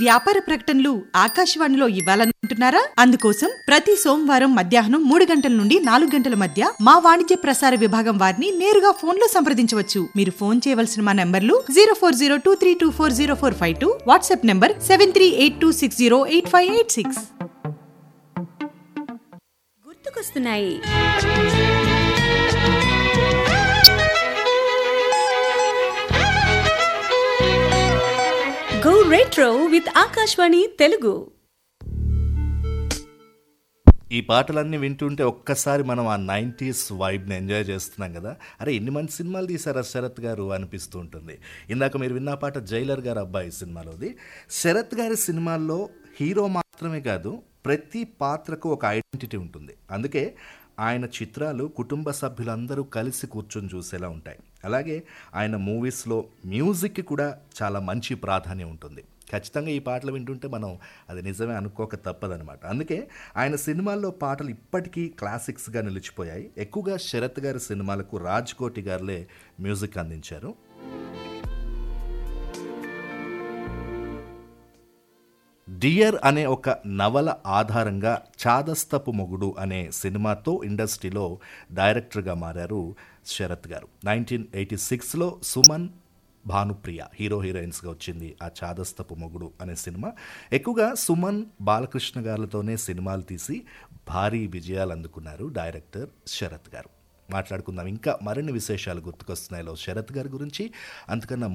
వ్యాపార ప్రకటనలు ఆకాశవాణిలో ఇవ్వాలనుకుంటున్నారా అందుకోసం ప్రతి సోమవారం మధ్యాహ్నం మూడు గంటల నుండి నాలుగు గంటల మధ్య మా వాణిజ్య ప్రసార విభాగం వారిని నేరుగా ఫోన్ లో సంప్రదించవచ్చు మీరు ఫోన్ చేయవలసిన మా నంబర్లు zero four zero two three two four zero four five two WhatsApp number seven three eight two six zero eight five eight six గుర్తుకొస్తున్నాయి go retro with Akashvani Telugu ఈ పాటలన్నీ వింటుంటే ఒక్కసారి మనం ఆ నైంటీస్ వైబ్ని ఎంజాయ్ చేస్తున్నాం కదా అరే ఎన్ని మంచి సినిమాలు తీశారా శరత్ గారు అనిపిస్తూ ఉంటుంది ఇందాక మీరు విన్న పాట జైలర్ గారు అబ్బాయి సినిమాలోది శరత్ గారి సినిమాల్లో హీరో మాత్రమే కాదు ప్రతి పాత్రకు ఒక ఐడెంటిటీ ఉంటుంది అందుకే ఆయన చిత్రాలు కుటుంబ సభ్యులందరూ కలిసి కూర్చొని చూసేలా ఉంటాయి అలాగే ఆయన మూవీస్లో మ్యూజిక్కి కూడా చాలా మంచి ప్రాధాన్యం ఉంటుంది ఖచ్చితంగా ఈ పాటలు వింటుంటే మనం అది నిజమే అనుకోక తప్పదనమాట అందుకే ఆయన సినిమాల్లో పాటలు ఇప్పటికీ క్లాసిక్స్గా నిలిచిపోయాయి ఎక్కువగా శరత్ గారి సినిమాలకు రాజ్ కోటి గారులే మ్యూజిక్ అందించారు డియర్ అనే ఒక నవల ఆధారంగా చాదస్తపు మొగుడు అనే సినిమాతో ఇండస్ట్రీలో డైరెక్టర్గా మారారు శరత్ గారు నైన్టీన్ ఎయిటీ సిక్స్లో సుమన్ భానుప్రియ హీరో హీరోయిన్స్గా వచ్చింది ఆ చాదస్తపు మొగుడు అనే సినిమా ఎక్కువగా సుమన్ బాలకృష్ణ గారులతోనే సినిమాలు తీసి భారీ విజయాలు అందుకున్నారు డైరెక్టర్ శరత్ గారు మాట్లాడుకుందాం ఇంకా మరిన్ని విశేషాలు గుర్తుకొస్తున్నాయిలో శరత్ గారి గురించి అంతకన్నా